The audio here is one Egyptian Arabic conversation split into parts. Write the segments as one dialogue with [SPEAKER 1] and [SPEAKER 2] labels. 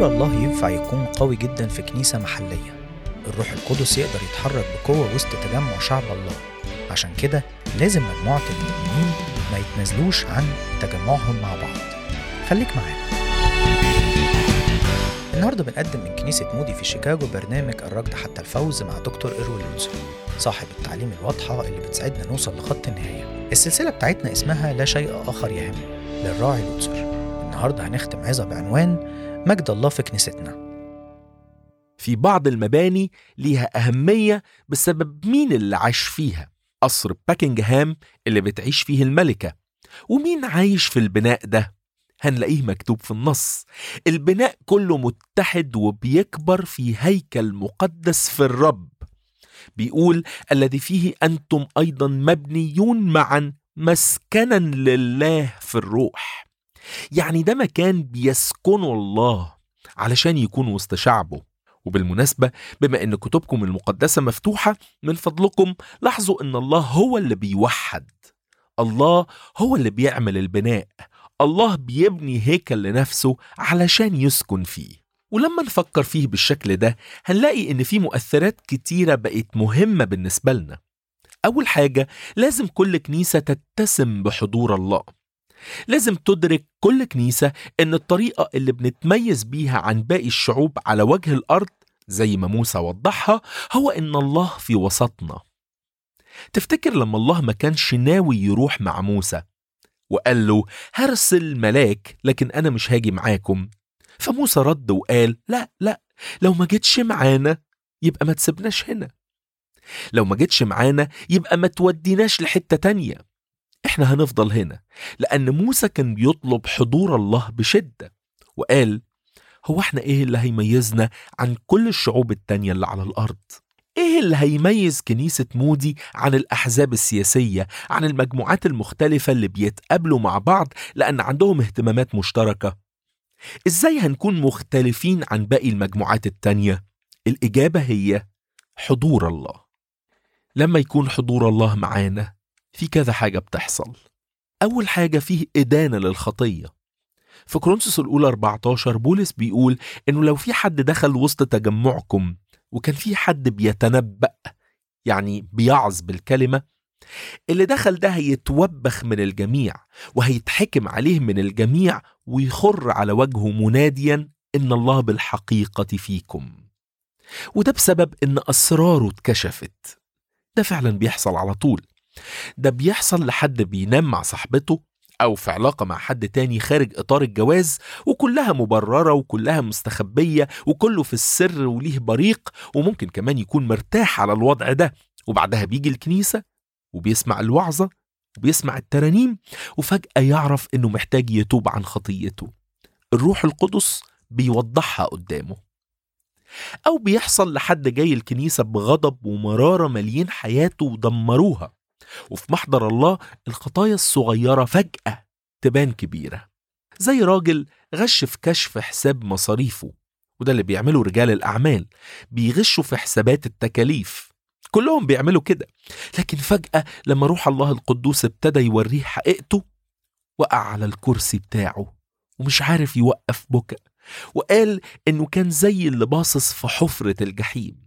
[SPEAKER 1] حضور الله ينفع يكون قوي جدا في كنيسة محلية الروح القدس يقدر يتحرك بقوة وسط تجمع شعب الله عشان كده لازم مجموعة المؤمنين ما يتنازلوش عن تجمعهم مع بعض خليك معانا النهاردة بنقدم من كنيسة مودي في شيكاغو برنامج الركض حتى الفوز مع دكتور إيروين لوتسر صاحب التعليم الواضحة اللي بتساعدنا نوصل لخط النهاية السلسلة بتاعتنا اسمها لا شيء آخر يهم للراعي لوتسر النهاردة هنختم عظة بعنوان مجد الله في كنيستنا
[SPEAKER 2] في بعض المباني ليها أهمية بسبب مين اللي عاش فيها قصر باكنجهام اللي بتعيش فيه الملكة ومين عايش في البناء ده هنلاقيه مكتوب في النص البناء كله متحد وبيكبر في هيكل مقدس في الرب بيقول الذي فيه أنتم أيضا مبنيون معا مسكنا لله في الروح يعني ده مكان بيسكنه الله علشان يكون وسط شعبه وبالمناسبة بما أن كتبكم المقدسة مفتوحة من فضلكم لاحظوا أن الله هو اللي بيوحد الله هو اللي بيعمل البناء الله بيبني هيكل لنفسه علشان يسكن فيه ولما نفكر فيه بالشكل ده هنلاقي ان في مؤثرات كتيرة بقت مهمة بالنسبة لنا أول حاجة لازم كل كنيسة تتسم بحضور الله لازم تدرك كل كنيسة إن الطريقة اللي بنتميز بيها عن باقي الشعوب على وجه الأرض زي ما موسى وضحها هو إن الله في وسطنا تفتكر لما الله ما كانش ناوي يروح مع موسى وقال له هرسل ملاك لكن أنا مش هاجي معاكم فموسى رد وقال لا لا لو ما جيتش معانا يبقى ما تسيبناش هنا لو ما جيتش معانا يبقى ما توديناش لحتة تانية احنا هنفضل هنا لأن موسى كان بيطلب حضور الله بشدة وقال هو احنا ايه اللي هيميزنا عن كل الشعوب التانية اللي على الأرض ايه اللي هيميز كنيسة مودي عن الأحزاب السياسية عن المجموعات المختلفة اللي بيتقابلوا مع بعض لأن عندهم اهتمامات مشتركة ازاي هنكون مختلفين عن باقي المجموعات التانية الإجابة هي حضور الله لما يكون حضور الله معانا في كذا حاجة بتحصل أول حاجة فيه إدانة للخطية في كورنثوس الأولى 14 بولس بيقول إنه لو في حد دخل وسط تجمعكم وكان في حد بيتنبأ يعني بيعظ بالكلمة اللي دخل ده هيتوبخ من الجميع وهيتحكم عليه من الجميع ويخر على وجهه مناديا إن الله بالحقيقة فيكم وده بسبب إن أسراره اتكشفت ده فعلا بيحصل على طول ده بيحصل لحد بينام مع صاحبته أو في علاقة مع حد تاني خارج إطار الجواز وكلها مبررة وكلها مستخبية وكله في السر وليه بريق وممكن كمان يكون مرتاح على الوضع ده وبعدها بيجي الكنيسة وبيسمع الوعظة وبيسمع الترانيم وفجأة يعرف إنه محتاج يتوب عن خطيته الروح القدس بيوضحها قدامه أو بيحصل لحد جاي الكنيسة بغضب ومرارة ماليين حياته ودمروها وفي محضر الله الخطايا الصغيرة فجأة تبان كبيرة زي راجل غش في كشف حساب مصاريفه وده اللي بيعمله رجال الأعمال بيغشوا في حسابات التكاليف كلهم بيعملوا كده لكن فجأة لما روح الله القدوس ابتدى يوريه حقيقته وقع على الكرسي بتاعه ومش عارف يوقف بكى وقال إنه كان زي اللي باصص في حفرة الجحيم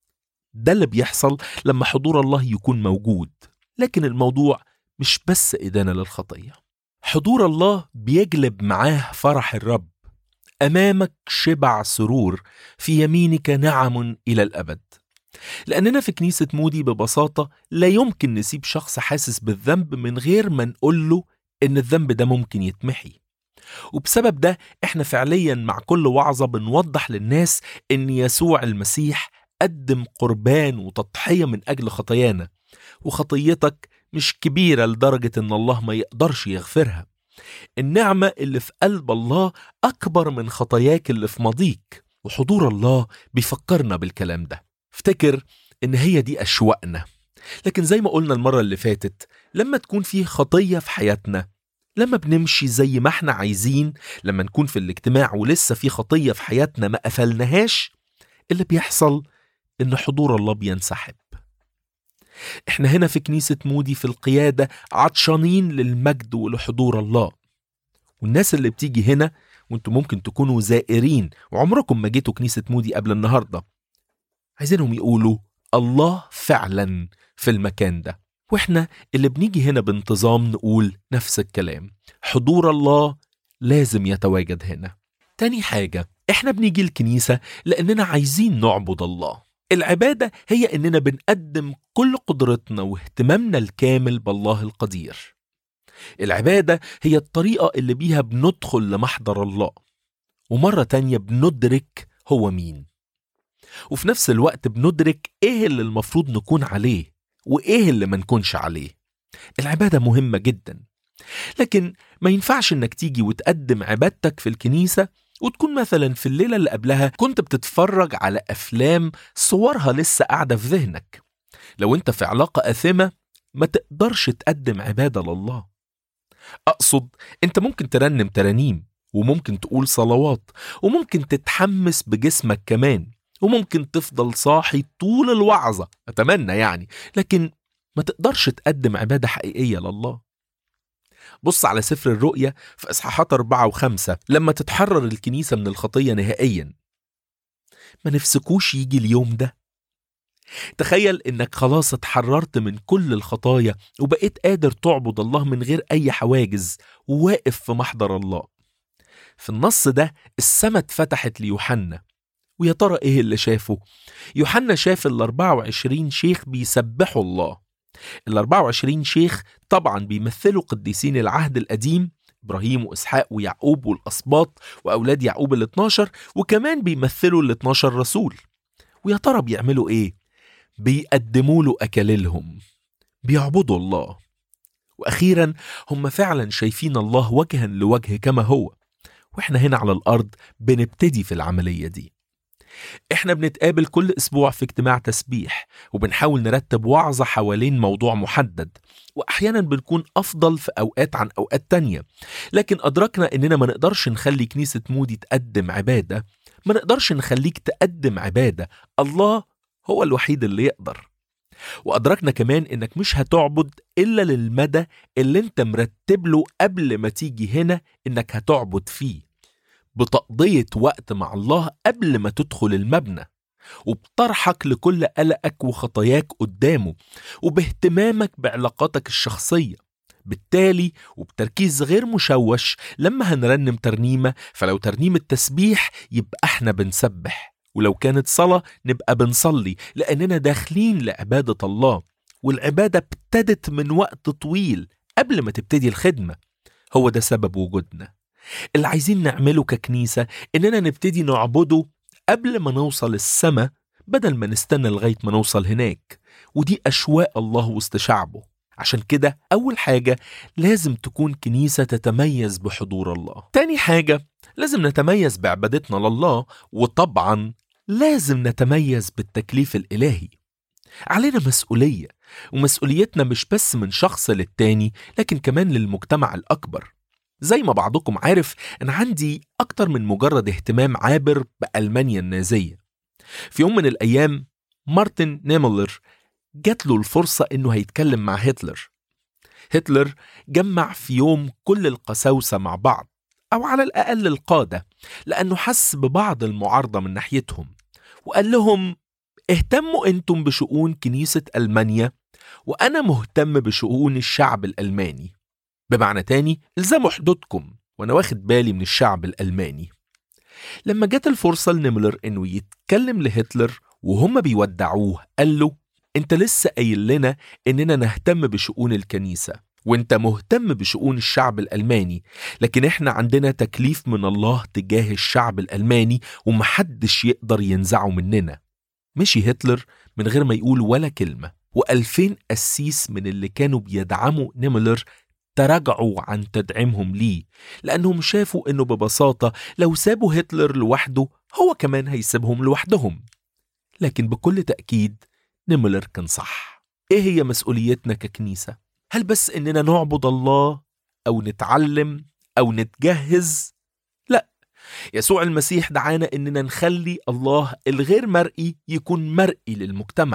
[SPEAKER 2] ده اللي بيحصل لما حضور الله يكون موجود لكن الموضوع مش بس إدانة للخطية حضور الله بيجلب معاه فرح الرب أمامك شبع سرور في يمينك نعم إلى الأبد لأننا في كنيسة مودي ببساطة لا يمكن نسيب شخص حاسس بالذنب من غير ما نقول له إن الذنب ده ممكن يتمحي وبسبب ده إحنا فعليا مع كل وعظة بنوضح للناس إن يسوع المسيح قدم قربان وتضحية من أجل خطايانا وخطيتك مش كبيرة لدرجة إن الله ما يقدرش يغفرها النعمة اللي في قلب الله أكبر من خطاياك اللي في ماضيك وحضور الله بيفكرنا بالكلام ده افتكر إن هي دي أشواقنا لكن زي ما قلنا المرة اللي فاتت لما تكون في خطية في حياتنا لما بنمشي زي ما احنا عايزين لما نكون في الاجتماع ولسه في خطية في حياتنا ما قفلناهاش اللي بيحصل إن حضور الله بينسحب احنا هنا في كنيسة مودي في القيادة عطشانين للمجد ولحضور الله والناس اللي بتيجي هنا وانتم ممكن تكونوا زائرين وعمركم ما جيتوا كنيسة مودي قبل النهاردة عايزينهم يقولوا الله فعلا في المكان ده واحنا اللي بنيجي هنا بانتظام نقول نفس الكلام حضور الله لازم يتواجد هنا تاني حاجة احنا بنيجي الكنيسة لأننا عايزين نعبد الله العبادة هي إننا بنقدم كل قدرتنا واهتمامنا الكامل بالله القدير العبادة هي الطريقة اللي بيها بندخل لمحضر الله ومرة تانية بندرك هو مين وفي نفس الوقت بندرك ايه اللي المفروض نكون عليه وايه اللي ما نكونش عليه العبادة مهمة جدا لكن ما ينفعش انك تيجي وتقدم عبادتك في الكنيسة وتكون مثلا في الليلة اللي قبلها كنت بتتفرج على أفلام صورها لسه قاعدة في ذهنك لو انت في علاقة آثمة ما تقدرش تقدم عبادة لله أقصد انت ممكن ترنم ترانيم وممكن تقول صلوات وممكن تتحمس بجسمك كمان وممكن تفضل صاحي طول الوعظة أتمنى يعني لكن ما تقدرش تقدم عبادة حقيقية لله بص على سفر الرؤيا في إصحاحات أربعة وخمسة لما تتحرر الكنيسة من الخطية نهائيا ما نفسكوش يجي اليوم ده تخيل انك خلاص اتحررت من كل الخطايا وبقيت قادر تعبد الله من غير اي حواجز وواقف في محضر الله في النص ده السماء اتفتحت ليوحنا ويا ترى ايه اللي شافه يوحنا شاف ال 24 شيخ بيسبحوا الله ال 24 شيخ طبعا بيمثلوا قديسين العهد القديم ابراهيم واسحاق ويعقوب والاسباط واولاد يعقوب ال 12 وكمان بيمثلوا ال 12 رسول ويا ترى بيعملوا ايه بيقدموا له اكاليلهم بيعبدوا الله واخيرا هم فعلا شايفين الله وجها لوجه كما هو واحنا هنا على الارض بنبتدي في العمليه دي احنا بنتقابل كل اسبوع في اجتماع تسبيح وبنحاول نرتب وعظة حوالين موضوع محدد واحيانا بنكون افضل في اوقات عن اوقات تانية لكن ادركنا اننا ما نقدرش نخلي كنيسة مودي تقدم عبادة ما نقدرش نخليك تقدم عبادة الله هو الوحيد اللي يقدر وأدركنا كمان إنك مش هتعبد إلا للمدى اللي أنت مرتب له قبل ما تيجي هنا إنك هتعبد فيه بتقضية وقت مع الله قبل ما تدخل المبنى وبطرحك لكل قلقك وخطاياك قدامه وباهتمامك بعلاقاتك الشخصية بالتالي وبتركيز غير مشوش لما هنرنم ترنيمة فلو ترنيمة تسبيح يبقى احنا بنسبح ولو كانت صلاة نبقى بنصلي لأننا داخلين لعبادة الله والعبادة ابتدت من وقت طويل قبل ما تبتدي الخدمة هو ده سبب وجودنا اللي عايزين نعمله ككنيسة إننا نبتدي نعبده قبل ما نوصل السماء بدل ما نستنى لغاية ما نوصل هناك ودي أشواق الله وسط شعبه عشان كده أول حاجة لازم تكون كنيسة تتميز بحضور الله تاني حاجة لازم نتميز بعبادتنا لله وطبعا لازم نتميز بالتكليف الإلهي علينا مسؤولية ومسؤوليتنا مش بس من شخص للتاني لكن كمان للمجتمع الأكبر زي ما بعضكم عارف أنا عندي أكتر من مجرد اهتمام عابر بألمانيا النازية في يوم من الأيام مارتن نيملر جات له الفرصة إنه هيتكلم مع هتلر هتلر جمع في يوم كل القساوسة مع بعض أو على الأقل القادة لأنه حس ببعض المعارضة من ناحيتهم وقال لهم اهتموا أنتم بشؤون كنيسة ألمانيا وأنا مهتم بشؤون الشعب الألماني بمعنى تاني الزموا حدودكم وأنا واخد بالي من الشعب الألماني لما جت الفرصة لنيملر إنه يتكلم لهتلر وهم بيودعوه قال له أنت لسه قايل لنا إننا نهتم بشؤون الكنيسة وانت مهتم بشؤون الشعب الألماني لكن احنا عندنا تكليف من الله تجاه الشعب الألماني ومحدش يقدر ينزعه مننا مشي هتلر من غير ما يقول ولا كلمة وألفين قسيس من اللي كانوا بيدعموا نيملر تراجعوا عن تدعيمهم ليه لأنهم شافوا إنه ببساطة لو سابوا هتلر لوحده هو كمان هيسيبهم لوحدهم لكن بكل تأكيد نيملر كان صح إيه هي مسؤوليتنا ككنيسة؟ هل بس إننا نعبد الله أو نتعلم أو نتجهز؟ لا يسوع المسيح دعانا إننا نخلي الله الغير مرئي يكون مرئي للمجتمع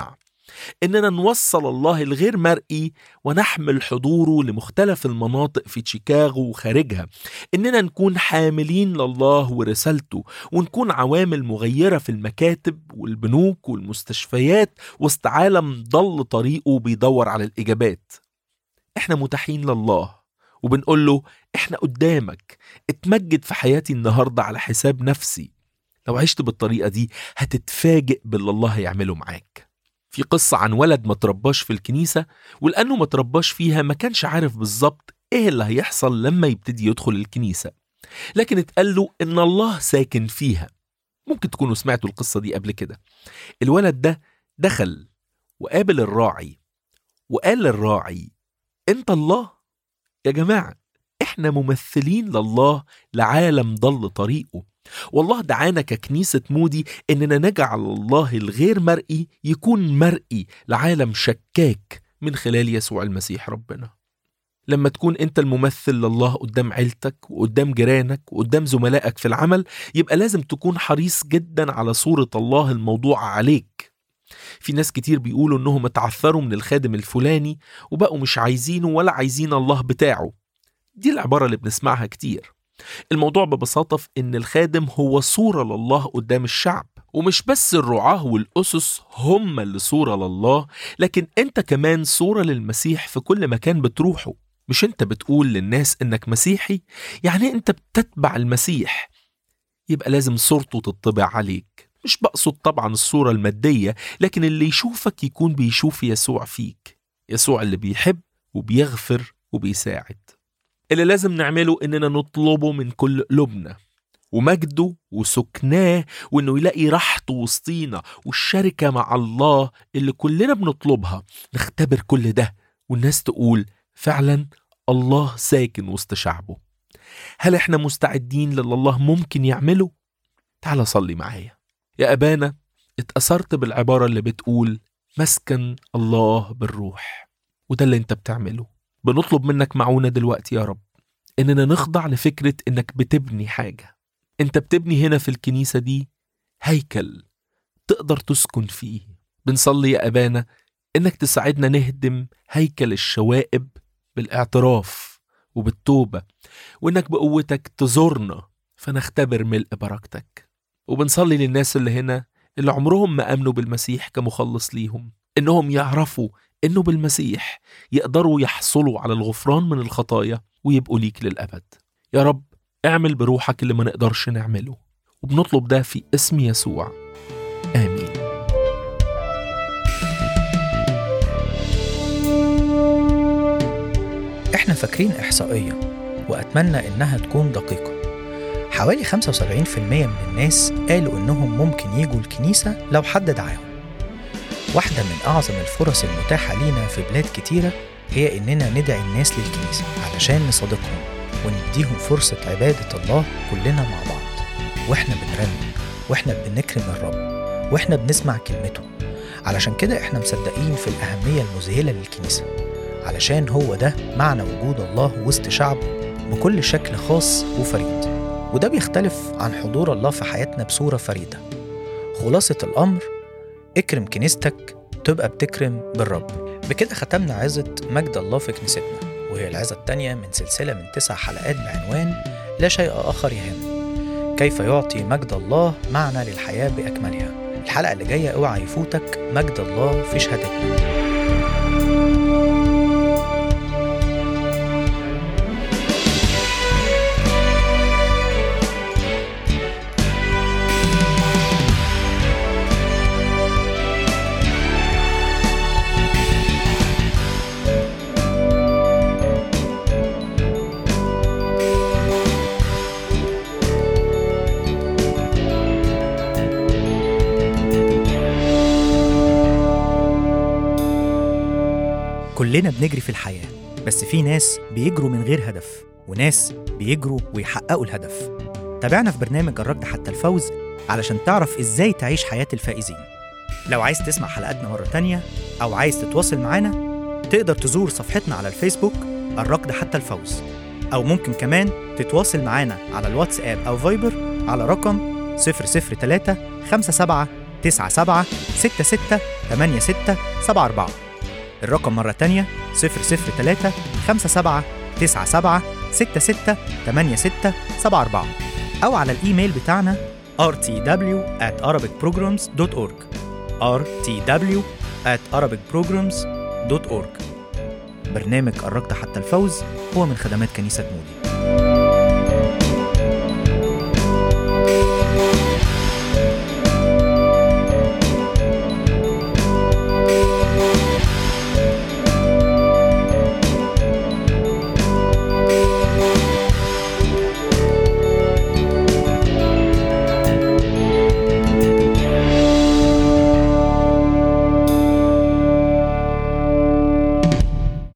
[SPEAKER 2] إننا نوصل الله الغير مرئي ونحمل حضوره لمختلف المناطق في شيكاغو وخارجها إننا نكون حاملين لله ورسالته ونكون عوامل مغيرة في المكاتب والبنوك والمستشفيات وسط عالم ضل طريقه بيدور على الإجابات إحنا متاحين لله وبنقول له إحنا قدامك اتمجد في حياتي النهاردة على حساب نفسي لو عشت بالطريقة دي هتتفاجئ باللي الله هيعمله معاك في قصة عن ولد ما ترباش في الكنيسة ولأنه ما ترباش فيها ما كانش عارف بالظبط إيه اللي هيحصل لما يبتدي يدخل الكنيسة لكن اتقال له إن الله ساكن فيها ممكن تكونوا سمعتوا القصة دي قبل كده الولد ده دخل وقابل الراعي وقال للراعي أنت الله يا جماعة إحنا ممثلين لله لعالم ضل طريقه والله دعانا ككنيسة مودي إننا نجعل الله الغير مرئي يكون مرئي لعالم شكاك من خلال يسوع المسيح ربنا لما تكون انت الممثل لله قدام عيلتك وقدام جيرانك وقدام زملائك في العمل يبقى لازم تكون حريص جدا على صورة الله الموضوع عليك في ناس كتير بيقولوا انهم اتعثروا من الخادم الفلاني وبقوا مش عايزينه ولا عايزين الله بتاعه دي العبارة اللي بنسمعها كتير الموضوع ببساطة في إن الخادم هو صورة لله قدام الشعب ومش بس الرعاة والأسس هم اللي صورة لله لكن أنت كمان صورة للمسيح في كل مكان بتروحه مش أنت بتقول للناس إنك مسيحي يعني أنت بتتبع المسيح يبقى لازم صورته تطبع عليك مش بقصد طبعا الصورة المادية لكن اللي يشوفك يكون بيشوف يسوع فيك يسوع اللي بيحب وبيغفر وبيساعد اللي لازم نعمله إننا نطلبه من كل قلوبنا ومجده وسكناه وإنه يلاقي راحته وسطينا والشركة مع الله اللي كلنا بنطلبها نختبر كل ده والناس تقول فعلا الله ساكن وسط شعبه هل احنا مستعدين للي الله ممكن يعمله؟ تعال صلي معايا يا أبانا اتأثرت بالعبارة اللي بتقول مسكن الله بالروح وده اللي انت بتعمله بنطلب منك معونة دلوقتي يا رب إننا نخضع لفكرة إنك بتبني حاجة أنت بتبني هنا في الكنيسة دي هيكل تقدر تسكن فيه بنصلي يا أبانا إنك تساعدنا نهدم هيكل الشوائب بالاعتراف وبالتوبة وإنك بقوتك تزورنا فنختبر ملء بركتك وبنصلي للناس اللي هنا اللي عمرهم ما آمنوا بالمسيح كمخلص ليهم إنهم يعرفوا إنه بالمسيح يقدروا يحصلوا على الغفران من الخطايا ويبقوا ليك للأبد يا رب اعمل بروحك اللي ما نقدرش نعمله وبنطلب ده في اسم يسوع آمين
[SPEAKER 1] احنا فاكرين إحصائية وأتمنى إنها تكون دقيقة حوالي 75% من الناس قالوا إنهم ممكن يجوا الكنيسة لو حد دعاهم واحدة من أعظم الفرص المتاحة لينا في بلاد كتيرة هي إننا ندعي الناس للكنيسة علشان نصادقهم ونديهم فرصة عبادة الله كلنا مع بعض وإحنا بنرنم وإحنا بنكرم الرب وإحنا بنسمع كلمته علشان كده إحنا مصدقين في الأهمية المذهلة للكنيسة علشان هو ده معنى وجود الله وسط شعبه بكل شكل خاص وفريد وده بيختلف عن حضور الله في حياتنا بصورة فريدة خلاصة الأمر اكرم كنيستك تبقى بتكرم بالرب بكده ختمنا عظة مجد الله في كنيستنا وهي العظة التانية من سلسلة من تسع حلقات بعنوان لا شيء آخر يهم كيف يعطي مجد الله معنى للحياة بأكملها الحلقة اللي جاية اوعى يفوتك مجد الله في شهادتنا كلنا بنجري في الحياة بس في ناس بيجروا من غير هدف وناس بيجروا ويحققوا الهدف تابعنا في برنامج الركض حتى الفوز علشان تعرف ازاي تعيش حياة الفائزين لو عايز تسمع حلقاتنا مرة تانية أو عايز تتواصل معانا تقدر تزور صفحتنا على الفيسبوك الركض حتى الفوز أو ممكن كمان تتواصل معانا على الواتساب أو فايبر على رقم 003 57 97 66 86 74 الرقم مرة تانية 003 57 97 66 86 74 أو على الإيميل بتاعنا rtw at arabicprograms.org rtw at arabicprograms.org برنامج قربت حتى الفوز هو من خدمات كنيسة مودي